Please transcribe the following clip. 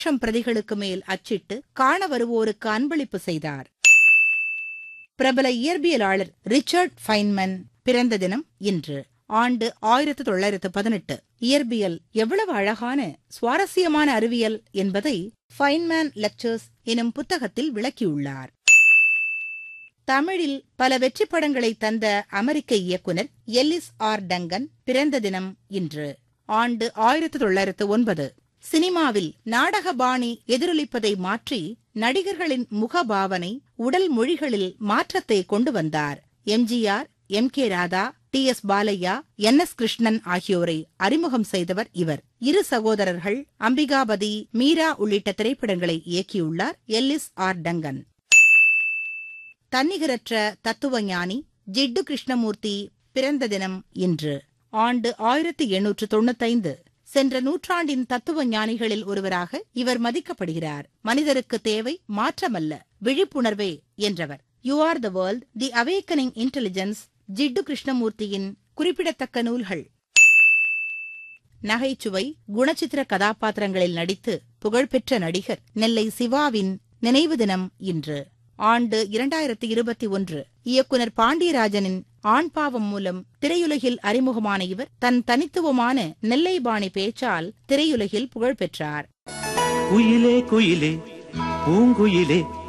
லட்சம் பிரதிகளுக்கு மேல் அச்சிட்டு காண வருவோருக்கு அன்பளிப்பு செய்தார் பிரபல இயற்பியலாளர் ரிச்சர்ட் ஃபைன்மன் பிறந்த தினம் இன்று ஆண்டு ஆயிரத்து தொள்ளாயிரத்து பதினெட்டு இயற்பியல் எவ்வளவு அழகான சுவாரஸ்யமான அறிவியல் என்பதை ஃபைன்மேன் லெக்சர்ஸ் எனும் புத்தகத்தில் விளக்கியுள்ளார் தமிழில் பல வெற்றி படங்களை தந்த அமெரிக்க இயக்குனர் எல்லிஸ் ஆர் டங்கன் பிறந்த தினம் இன்று ஆண்டு ஆயிரத்து தொள்ளாயிரத்து ஒன்பது சினிமாவில் நாடக பாணி எதிரொலிப்பதை மாற்றி நடிகர்களின் முகபாவனை உடல் மொழிகளில் மாற்றத்தை கொண்டு வந்தார் MGR M K Radha T S Balaiah N S Krishnan ஆகியோரை அறிமுகம் செய்தவர் இவர் இரு சகோதரர்கள் அம்பிகாபதி மீரா உள்ளிட்ட திரைப்படங்களை இயக்கியுள்ளார் எல்லிஸ் ஆர் டங்கன் தன்னிகரற்ற தத்துவ ஞானி ஜிட்டு கிருஷ்ணமூர்த்தி பிறந்த தினம் இன்று ஆண்டு ஆயிரத்தி எண்ணூற்று தொண்ணூத்தைந்து சென்ற நூற்றாண்டின் தத்துவ ஞானிகளில் ஒருவராக இவர் மதிக்கப்படுகிறார் மனிதருக்கு தேவை மாற்றமல்ல விழிப்புணர்வே என்றவர் you are the world the awakening intelligence Jiddu கிருஷ்ணமூர்த்தியின் குறிப்பிடத்தக்க நூல்கள் நகைச்சுவை குணச்சித்திர கதாபாத்திரங்களில் நடித்து புகழ்பெற்ற நடிகர் நெல்லை சிவாவின் நினைவு தினம் இன்று ஆண்டு இரண்டாயிரத்தி இருபத்தி ஒன்று இயக்குனர் பாண்டியராஜனின் ஆண் பாவம் மூலம் திரையுலகில் அறிமுகமான இவர் தன் தனித்துவமான நெல்லை பாணி பேச்சால் திரையுலகில் புகழ் பெற்றார் குயிலே குயிலே பூங்குயிலே